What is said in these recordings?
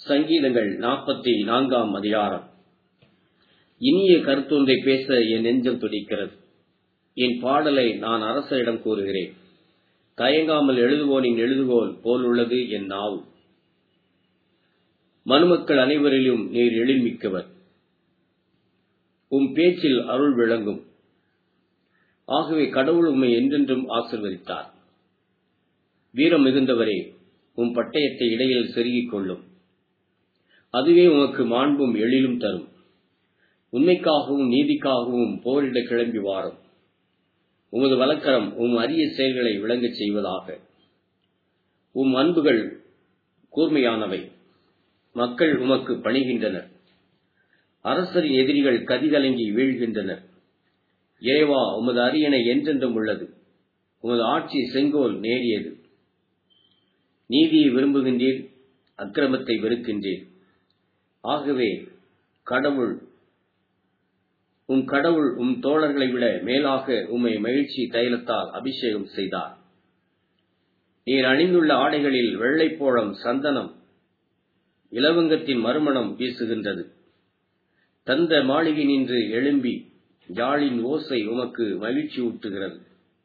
சங்கீதங்கள் நாற்பத்தி நான்காம் அதிகாரம் இனிய கருத்தொன்றை பேச என் நெஞ்சம் துடிக்கிறது என் பாடலை நான் அரசரிடம் கூறுகிறேன் தயங்காமல் எழுதுவோனின் எழுதுகோல் போலுள்ளது என் நாவு மனுமக்கள் அனைவரிலும் நீர் எழில்மிக்கவர் உம் பேச்சில் அருள் விளங்கும் ஆகவே கடவுள் உம்மை என்றென்றும் ஆசிர்வதித்தார் வீரம் மிகுந்தவரே உம் பட்டயத்தை இடையில் செருகிக் கொள்ளும் அதுவே உமக்கு மாண்பும் எழிலும் தரும் உண்மைக்காகவும் நீதிக்காகவும் போரிட கிளம்பி வாரும் உமது வழக்கரம் உம் அரிய செயல்களை விளங்கச் செய்வதாக உம் அன்புகள் கூர்மையானவை மக்கள் உமக்கு பணிகின்றனர் அரசரின் எதிரிகள் கதிகலங்கி வீழ்கின்றனர் இறைவா உமது அரியணை என்றென்றும் உள்ளது உமது ஆட்சி செங்கோல் நேரியது நீதியை விரும்புகின்றீர் அக்கிரமத்தை வெறுக்கின்றீர் ஆகவே கடவுள் உம் கடவுள் உம் தோழர்களை விட மேலாக உம்மை மகிழ்ச்சி தைலத்தால் அபிஷேகம் செய்தார் நீர் அணிந்துள்ள ஆடைகளில் வெள்ளைப்போளம் சந்தனம் இலவங்கத்தின் மறுமணம் வீசுகின்றது தந்த மாளிகை நின்று எழும்பி யாழின் ஓசை உமக்கு மகிழ்ச்சி ஊட்டுகிறது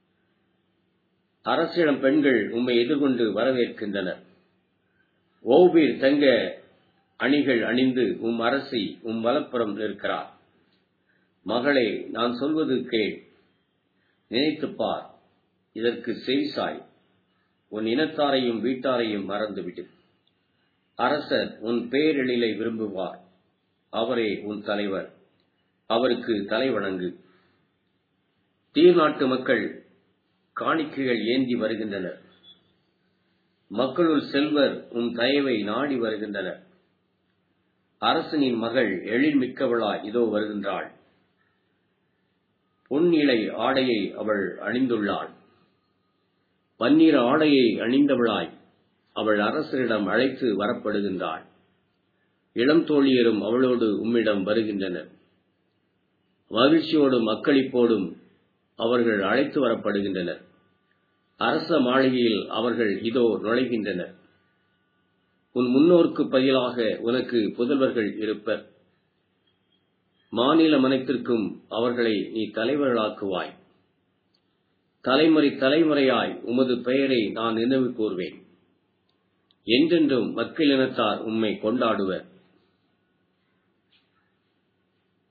அரசிடம் பெண்கள் உம்மை எதிர்கொண்டு வரவேற்கின்றனர் ஓபீர் தங்க அணிகள் அணிந்து உம் அரசி உம் வலப்புறம் நிற்கிறார் மகளே நான் சொல்வது கேள் நினைத்துப்பார் இதற்கு செவிசாய் உன் இனத்தாரையும் வீட்டாரையும் மறந்துவிடு அரசர் உன் பேரெழிலை விரும்புவார் அவரே உன் தலைவர் அவருக்கு தலைவணங்கு தீர் நாட்டு மக்கள் காணிக்கைகள் ஏந்தி வருகின்றனர் மக்களுள் செல்வர் உன் தயவை நாடி வருகின்றனர் அரசனின் மகள் எழில்மிக்கவளாய் இதோ வருகின்றாள் பொன் இலை ஆடையை அவள் அணிந்துள்ளாள் பன்னீர் ஆடையை அணிந்தவளாய் அவள் அரசரிடம் அழைத்து வரப்படுகின்றாள் இளம் தோழியரும் அவளோடு உம்மிடம் வருகின்றனர் மகிழ்ச்சியோடும் மக்களிப்போடும் அவர்கள் அழைத்து வரப்படுகின்றனர் அரச மாளிகையில் அவர்கள் இதோ நுழைகின்றனர் உன் முன்னோருக்கு பதிலாக உனக்கு புதல்வர்கள் இருப்பர் மாநில மனத்திற்கும் அவர்களை நீ தலைவர்களாக்குவாய் தலைமுறை தலைமுறையாய் உமது பெயரை நான் நினைவு கூர்வேன் என்றென்றும் மக்களினத்தார் உம்மை கொண்டாடுவர்